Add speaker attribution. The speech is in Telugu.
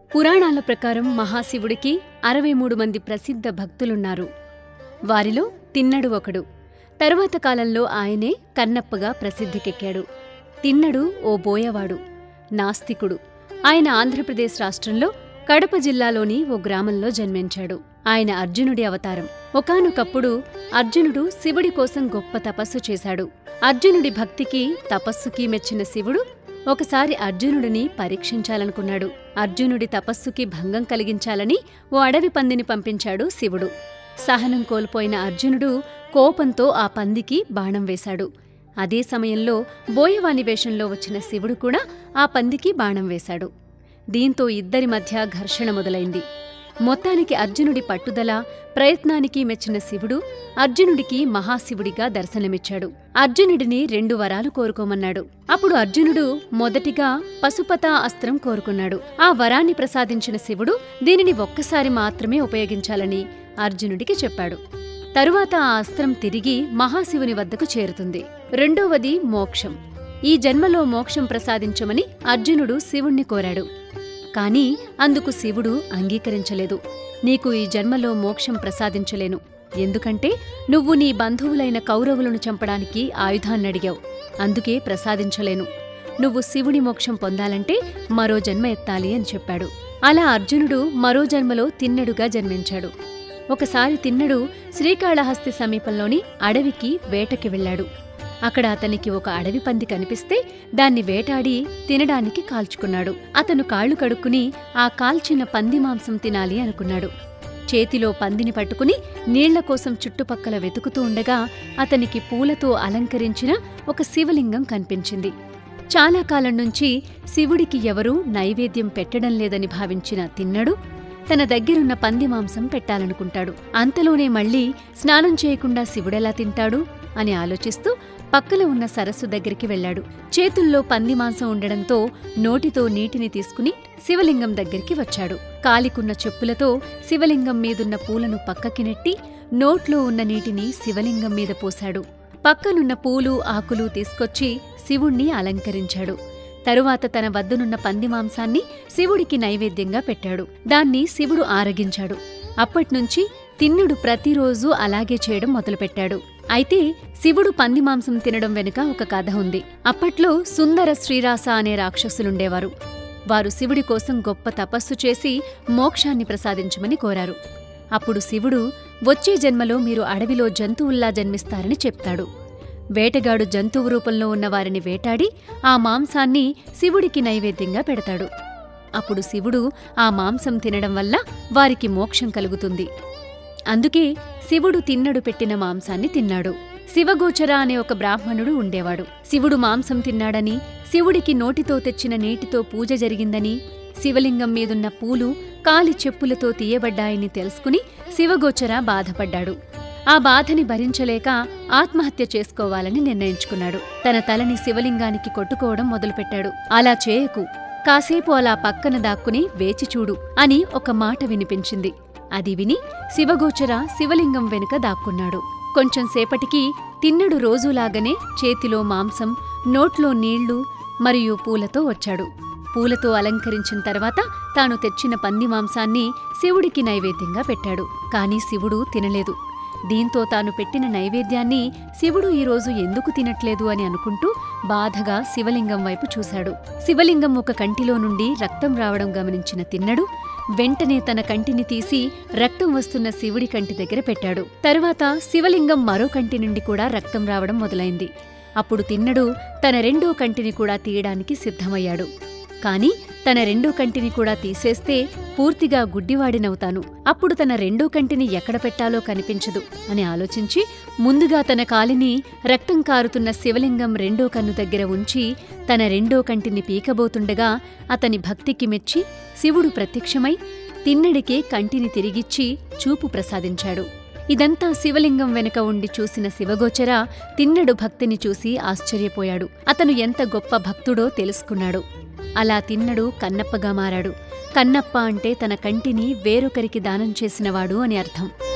Speaker 1: పురాణాల ప్రకారం మహాశివుడికి అరవై మూడు మంది ప్రసిద్ధ భక్తులున్నారు వారిలో తిన్నడు ఒకడు తరువాత కాలంలో ఆయనే కన్నప్పగా ప్రసిద్ధికెక్కాడు తిన్నడు ఓ బోయవాడు నాస్తికుడు ఆయన ఆంధ్రప్రదేశ్ రాష్ట్రంలో కడప జిల్లాలోని ఓ గ్రామంలో జన్మించాడు ఆయన అర్జునుడి అవతారం ఒకానొకప్పుడు అర్జునుడు శివుడి కోసం గొప్ప తపస్సు చేశాడు అర్జునుడి భక్తికి తపస్సుకి మెచ్చిన శివుడు ఒకసారి అర్జునుడిని పరీక్షించాలనుకున్నాడు అర్జునుడి తపస్సుకి భంగం కలిగించాలని ఓ అడవి పందిని పంపించాడు శివుడు సహనం కోల్పోయిన అర్జునుడు కోపంతో ఆ పందికి బాణం వేశాడు అదే సమయంలో బోయవాని వేషంలో వచ్చిన శివుడు కూడా ఆ పందికి బాణం వేశాడు దీంతో ఇద్దరి మధ్య ఘర్షణ మొదలైంది మొత్తానికి అర్జునుడి పట్టుదల ప్రయత్నానికి మెచ్చిన శివుడు అర్జునుడికి మహాశివుడిగా దర్శనమిచ్చాడు అర్జునుడిని రెండు వరాలు కోరుకోమన్నాడు అప్పుడు అర్జునుడు మొదటిగా పశుపతా అస్త్రం కోరుకున్నాడు ఆ వరాన్ని ప్రసాదించిన శివుడు దీనిని ఒక్కసారి మాత్రమే ఉపయోగించాలని అర్జునుడికి చెప్పాడు తరువాత ఆ అస్త్రం తిరిగి మహాశివుని వద్దకు చేరుతుంది రెండవది మోక్షం ఈ జన్మలో మోక్షం ప్రసాదించమని అర్జునుడు శివుణ్ణి కోరాడు కాని అందుకు శివుడు అంగీకరించలేదు నీకు ఈ జన్మలో మోక్షం ప్రసాదించలేను ఎందుకంటే నువ్వు నీ బంధువులైన కౌరవులను చంపడానికి ఆయుధాన్నడిగావు అందుకే ప్రసాదించలేను నువ్వు శివుని మోక్షం పొందాలంటే మరో జన్మ ఎత్తాలి అని చెప్పాడు అలా అర్జునుడు మరో జన్మలో తిన్నడుగా జన్మించాడు ఒకసారి తిన్నడు శ్రీకాళహస్తి సమీపంలోని అడవికి వేటకి వెళ్ళాడు అక్కడ అతనికి ఒక అడవి పంది కనిపిస్తే దాన్ని వేటాడి తినడానికి కాల్చుకున్నాడు అతను కాళ్ళు కడుక్కుని ఆ కాల్చిన పంది మాంసం తినాలి అనుకున్నాడు చేతిలో పందిని పట్టుకుని నీళ్ల కోసం చుట్టుపక్కల వెతుకుతూ ఉండగా అతనికి పూలతో అలంకరించిన ఒక శివలింగం కనిపించింది చాలా కాలం నుంచి శివుడికి ఎవరూ నైవేద్యం పెట్టడం లేదని భావించిన తిన్నడు తన దగ్గరున్న పంది మాంసం పెట్టాలనుకుంటాడు అంతలోనే మళ్ళీ స్నానం చేయకుండా శివుడెలా తింటాడు అని ఆలోచిస్తూ పక్కన ఉన్న సరస్సు దగ్గరికి వెళ్ళాడు చేతుల్లో పంది మాంసం ఉండడంతో నోటితో నీటిని తీసుకుని శివలింగం దగ్గరికి వచ్చాడు కాలికున్న చెప్పులతో శివలింగం మీదున్న పూలను పక్కకి నెట్టి నోట్లో ఉన్న నీటిని శివలింగం మీద పోశాడు పక్కనున్న పూలు ఆకులు తీసుకొచ్చి శివుణ్ణి అలంకరించాడు తరువాత తన వద్దనున్న పంది మాంసాన్ని శివుడికి నైవేద్యంగా పెట్టాడు దాన్ని శివుడు ఆరగించాడు అప్పట్నుంచి తిన్నుడు ప్రతిరోజూ అలాగే చేయడం మొదలుపెట్టాడు అయితే శివుడు పంది మాంసం తినడం వెనుక ఒక కథ ఉంది అప్పట్లో సుందర శ్రీరాస అనే రాక్షసులుండేవారు వారు శివుడి కోసం గొప్ప తపస్సు చేసి మోక్షాన్ని ప్రసాదించమని కోరారు అప్పుడు శివుడు వచ్చే జన్మలో మీరు అడవిలో జంతువుల్లా జన్మిస్తారని చెప్తాడు వేటగాడు జంతువు రూపంలో ఉన్న వారిని వేటాడి ఆ మాంసాన్ని శివుడికి నైవేద్యంగా పెడతాడు అప్పుడు శివుడు ఆ మాంసం తినడం వల్ల వారికి మోక్షం కలుగుతుంది అందుకే శివుడు తిన్నడు పెట్టిన మాంసాన్ని తిన్నాడు శివగోచర అనే ఒక బ్రాహ్మణుడు ఉండేవాడు శివుడు మాంసం తిన్నాడని శివుడికి నోటితో తెచ్చిన నీటితో పూజ జరిగిందని శివలింగం మీదున్న పూలు కాలి చెప్పులతో తీయబడ్డాయని తెలుసుకుని శివగోచర బాధపడ్డాడు ఆ బాధని భరించలేక ఆత్మహత్య చేసుకోవాలని నిర్ణయించుకున్నాడు తన తలని శివలింగానికి కొట్టుకోవడం మొదలుపెట్టాడు అలా చేయకు కాసేపు అలా పక్కన దాక్కుని వేచి చూడు అని ఒక మాట వినిపించింది అది విని శివగోచర శివలింగం వెనుక దాక్కున్నాడు కొంచెం సేపటికి తిన్నడు రోజులాగనే చేతిలో మాంసం నోట్లో నీళ్లు మరియు పూలతో వచ్చాడు పూలతో అలంకరించిన తర్వాత తాను తెచ్చిన పంది మాంసాన్ని శివుడికి నైవేద్యంగా పెట్టాడు కాని శివుడు తినలేదు దీంతో తాను పెట్టిన నైవేద్యాన్ని శివుడు ఈరోజు ఎందుకు తినట్లేదు అని అనుకుంటూ బాధగా శివలింగం వైపు చూశాడు శివలింగం ఒక కంటిలో నుండి రక్తం రావడం గమనించిన తిన్నడు వెంటనే తన కంటిని తీసి రక్తం వస్తున్న శివుడి కంటి దగ్గర పెట్టాడు తరువాత శివలింగం మరో కంటి నుండి కూడా రక్తం రావడం మొదలైంది అప్పుడు తిన్నడు తన రెండో కంటిని కూడా తీయడానికి సిద్ధమయ్యాడు కాని తన రెండో కంటిని కూడా తీసేస్తే పూర్తిగా గుడ్డివాడినవుతాను అప్పుడు తన రెండో కంటిని ఎక్కడ పెట్టాలో కనిపించదు అని ఆలోచించి ముందుగా తన కాలిని రక్తం కారుతున్న శివలింగం రెండో కన్ను దగ్గర ఉంచి తన రెండో కంటిని పీకబోతుండగా అతని భక్తికి మెచ్చి శివుడు ప్రత్యక్షమై తిన్నడికే కంటిని తిరిగిచ్చి చూపు ప్రసాదించాడు ఇదంతా శివలింగం వెనుక ఉండి చూసిన శివగోచర తిన్నడు భక్తిని చూసి ఆశ్చర్యపోయాడు అతను ఎంత గొప్ప భక్తుడో తెలుసుకున్నాడు అలా తిన్నడు కన్నప్పగా మారాడు కన్నప్ప అంటే తన కంటిని వేరొకరికి దానం చేసినవాడు అని అర్థం